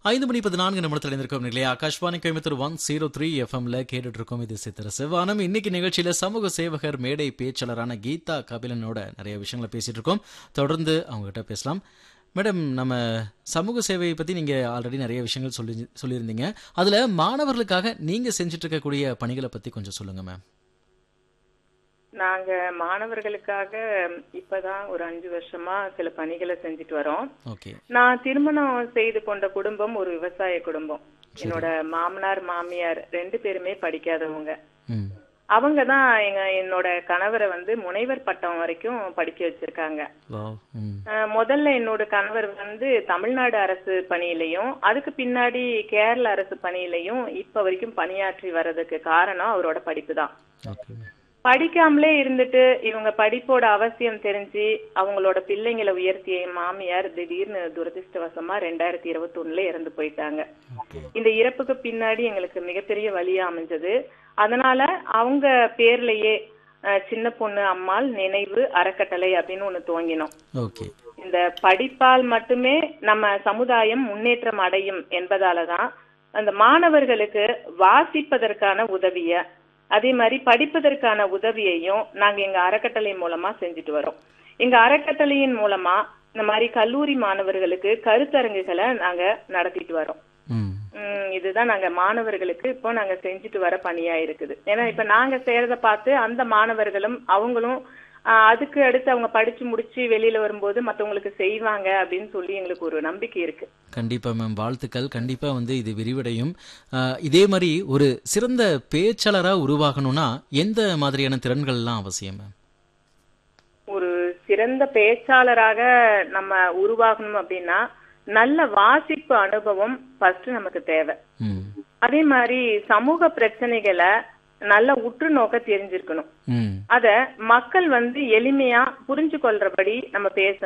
ஐந்து மணி பதினான்கு நிமிடத்தில் இருந்திருக்கோம் இல்லையா Akashvani Coimbatore one zero three எஃப்எம்ல கேட்டுட்டு இருக்கோம் இது சித்திர சிவானம் இன்னைக்கு நிகழ்ச்சியில சமூக சேவகர் மேடை பேச்சாளரான கீதா கபிலனோட நிறைய விஷயங்களை பேசிட்டு இருக்கோம் தொடர்ந்து அவங்க கிட்ட பேசலாம் மேடம் நம்ம சமூக சேவையை பத்தி நீங்க ஆல்ரெடி நிறைய விஷயங்கள் சொல்லி சொல்லியிருந்தீங்க அதுல மாணவர்களுக்காக நீங்க செஞ்சுட்டு இருக்கக்கூடிய பணிகளை பத்தி கொஞ்சம் சொல்லுங்க மேம் நாங்க மாணவர்களுக்காக இப்பதான் ஒரு அஞ்சு வருஷமா சில பணிகளை செஞ்சுட்டு வரோம் ஓகே நான் திருமணம் செய்து கொண்ட குடும்பம் ஒரு விவசாய குடும்பம் என்னோட மாமனார் மாமியார் ரெண்டு பேருமே படிக்காதவங்க ம் அவங்க தான் எங்க என்னோட கணவரை வந்து முனைவர் பட்டம் வரைக்கும் படிக்க வச்சிருக்காங்க வாவ் ம் அஹ் முதல்ல என்னோட கணவர் வந்து தமிழ்நாடு அரசு பணியிலையும் அதுக்கு பின்னாடி கேரள அரசு பணியிலையும் இப்ப வரைக்கும் பணியாற்றி வர்றதுக்கு காரணம் அவரோட படிப்பு தான் ஓகே படிக்காமலே இருந்துட்டு இவங்க படிப்போட அவசியம் தெரிஞ்சு அவங்களோட பிள்ளைங்களை உயர்த்திய என் மாமியார் திடீர்னு துரதிருஷ்டவசமா ரெண்டாயிரத்தி இருபத்தி ஒண்ணுல இறந்து போயிட்டாங்க ஓகே இந்த இறப்புக்கு பின்னாடி எங்களுக்கு மிகப்பெரிய வழியா அமைஞ்சது அதனால அவங்க பேர்லயே அஹ், சின்ன பொண்ணு அம்மாள் நினைவு அறக்கட்டளை அப்படின்னு ஒண்ணு துவங்கினோம் ஓகே இந்த படிப்பால் மட்டுமே நம்ம சமுதாயம் முன்னேற்றம் அடையும் என்பதாலதான் அந்த மாணவர்களுக்கு வாசிப்பதற்கான உதவிய அதே மாதிரி படிப்பதற்கான உதவியையும் நாங்க எங்க அறக்கட்டளை மூலமா செஞ்சுட்டு வரோம் எங்க அறக்கட்டளையின் மூலமா இந்த மாதிரி கல்லூரி மாணவர்களுக்கு கருத்தரங்குகளை நாங்க நடத்திட்டு வரோம் ம் உம் இதுதான் நாங்க மாணவர்களுக்கு இப்போ நாங்க செஞ்சுட்டு வர பணியா இருக்குது ஏன்னா இப்ப நாங்க செய்யறத பார்த்து அந்த மாணவர்களும் அவங்களும் ஆஹ், அதுக்கு அடுத்து அவங்க படிச்சு முடிச்சு வெளியில வரும்போது மத்தவங்களுக்கு செய்வாங்க அப்படின்னு சொல்லி எங்களுக்கு ஒரு நம்பிக்கை இருக்கு கண்டிப்பா மேம் வாழ்த்துக்கள் கண்டிப்பா வந்து இது விரிவடையும் அஹ், இதே மாதிரி ஒரு சிறந்த பேச்சாளரா உருவாகணும்னா எந்த மாதிரியான திறன்கள்லாம் அவசியம் மேம் ஒரு சிறந்த பேச்சாளராக நம்ம உருவாகணும் அப்படின்னா நல்ல வாசிப்பு அனுபவம் ஃபர்ஸ்ட் நமக்கு தேவை ம் அதே மாதிரி சமூக பிரச்சனைகளை நல்ல உற்று நோக்க தெரிஞ்சிருக்கணும் ம் அத மக்கள் வந்து எளிமையா புரிஞ்சு கொள்றபடி நம்ம பேச